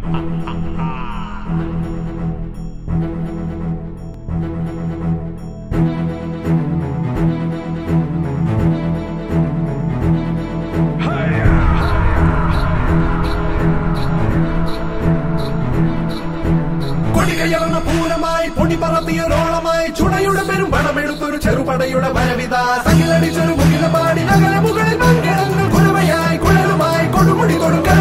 കൊടികയർന്ന പൂരമായി പൊടി പറത്തിയൊരോളമായി ചുണയുടെ പെരും പണമെടുത്തൊരു ചെറുപടയുടെ വരവിത സകിലടിച്ചൊരു മുകില പാടി നഗര മുകളിൽ മംഗളങ്ങൾ കുരവയായി കുഴലുമായി കൊടുമുടി കൊടുക്കാൻ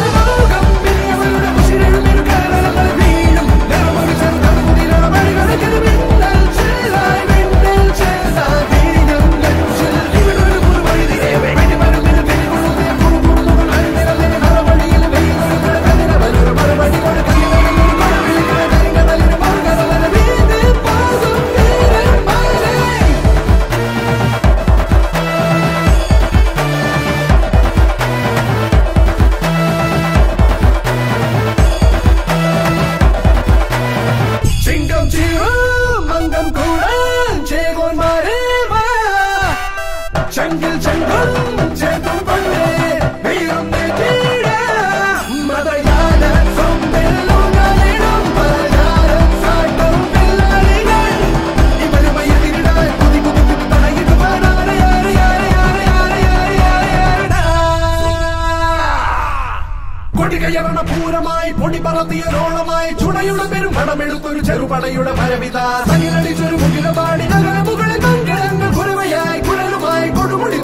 ചിങ്കം ചീറും മംഗം കൂടാൻ ചേകോന്മാരെ വാ. ചങ്കിൽ ചങ്കും ചേർത്തും കൊണ്ടേ വീറും നെറ്റിയിട. മതയാന സൊമ്പെല്ലുകളിടും പലചാരം സാട്ടും പിള്ളാരികൾ. ഇവരുമായി എതിരിടാൻ കുതി കുതി കുതി തടയിടുവാൻ ആരെ ആരെ ആരെ ആരെ ആരെ ആരെ ആരെ ആരെടാ. കൊടികയറണ പൂരമായി പൊടി പറത്തിയൊരോളമായി ചുണയുടെ പെരും പണമെടുത്തൊരു ചെറുപടയുടെ മരവിത സകിലടിച്ചൊരു മുകില പാടി നഗര മുകളിൽ മംഗളങ്ങൾ കുരവയായി കുഴലുമായി കൊടുമുടി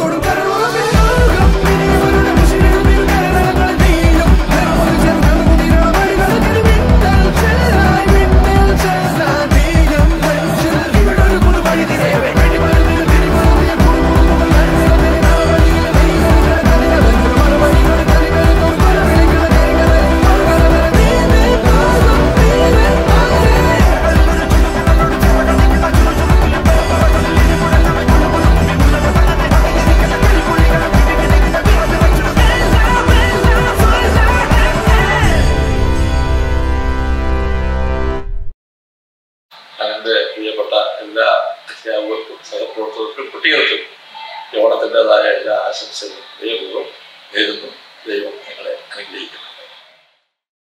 ഞാൻ എൻ്റെ പ്രിയപ്പെട്ട എല്ലാ അധ്യാപകർക്കും സഹപ്രവർത്തകർക്കും കുട്ടികൾക്കും ഈ ഓണത്തിൻ്റെതായ എല്ലാ ആശംസകളും ദൈവപൂർവ്വം നേരുന്നു ദൈവം നിങ്ങളെ അനുഗ്രഹിക്കുന്നു